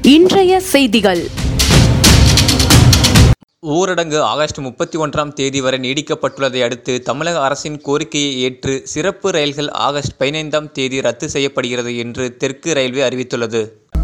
இன்றைய செய்திகள் ஊரடங்கு ஆகஸ்ட் முப்பத்தி ஒன்றாம் தேதி வரை நீடிக்கப்பட்டுள்ளதை அடுத்து தமிழக அரசின் கோரிக்கையை ஏற்று சிறப்பு ரயில்கள் ஆகஸ்ட் பதினைந்தாம் தேதி ரத்து செய்யப்படுகிறது என்று தெற்கு ரயில்வே அறிவித்துள்ளது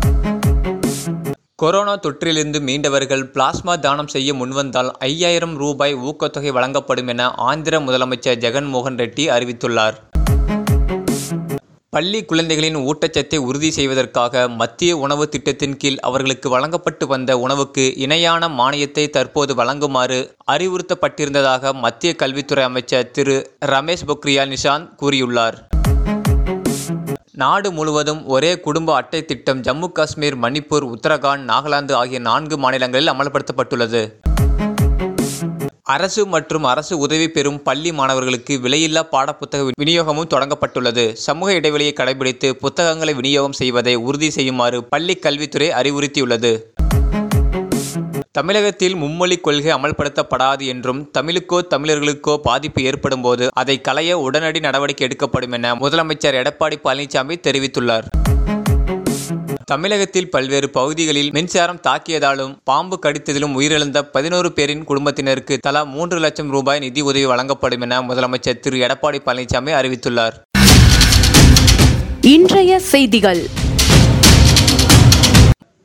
கொரோனா தொற்றிலிருந்து மீண்டவர்கள் பிளாஸ்மா தானம் செய்ய முன்வந்தால் ஐயாயிரம் ரூபாய் ஊக்கத்தொகை வழங்கப்படும் என ஆந்திர முதலமைச்சர் ஜெகன்மோகன் ரெட்டி அறிவித்துள்ளார் பள்ளி குழந்தைகளின் ஊட்டச்சத்தை உறுதி செய்வதற்காக மத்திய உணவு திட்டத்தின் கீழ் அவர்களுக்கு வழங்கப்பட்டு வந்த உணவுக்கு இணையான மானியத்தை தற்போது வழங்குமாறு அறிவுறுத்தப்பட்டிருந்ததாக மத்திய கல்வித்துறை அமைச்சர் திரு ரமேஷ் பொக்ரியால் நிஷாந்த் கூறியுள்ளார் நாடு முழுவதும் ஒரே குடும்ப அட்டை திட்டம் ஜம்மு காஷ்மீர் மணிப்பூர் உத்தரகாண்ட் நாகாலாந்து ஆகிய நான்கு மாநிலங்களில் அமல்படுத்தப்பட்டுள்ளது அரசு மற்றும் அரசு உதவி பெறும் பள்ளி மாணவர்களுக்கு விலையில்லா பாடப்புத்தக விநியோகமும் தொடங்கப்பட்டுள்ளது சமூக இடைவெளியை கடைபிடித்து புத்தகங்களை விநியோகம் செய்வதை உறுதி செய்யுமாறு பள்ளி கல்வித்துறை அறிவுறுத்தியுள்ளது தமிழகத்தில் மும்மொழி கொள்கை அமல்படுத்தப்படாது என்றும் தமிழுக்கோ தமிழர்களுக்கோ பாதிப்பு ஏற்படும் போது அதை களைய உடனடி நடவடிக்கை எடுக்கப்படும் என முதலமைச்சர் எடப்பாடி பழனிசாமி தெரிவித்துள்ளார் தமிழகத்தில் பல்வேறு பகுதிகளில் மின்சாரம் தாக்கியதாலும் பாம்பு கடித்ததிலும் உயிரிழந்த பதினோரு பேரின் குடும்பத்தினருக்கு தலா மூன்று லட்சம் ரூபாய் நிதி உதவி வழங்கப்படும் என முதலமைச்சர் திரு எடப்பாடி பழனிசாமி அறிவித்துள்ளார் இன்றைய செய்திகள்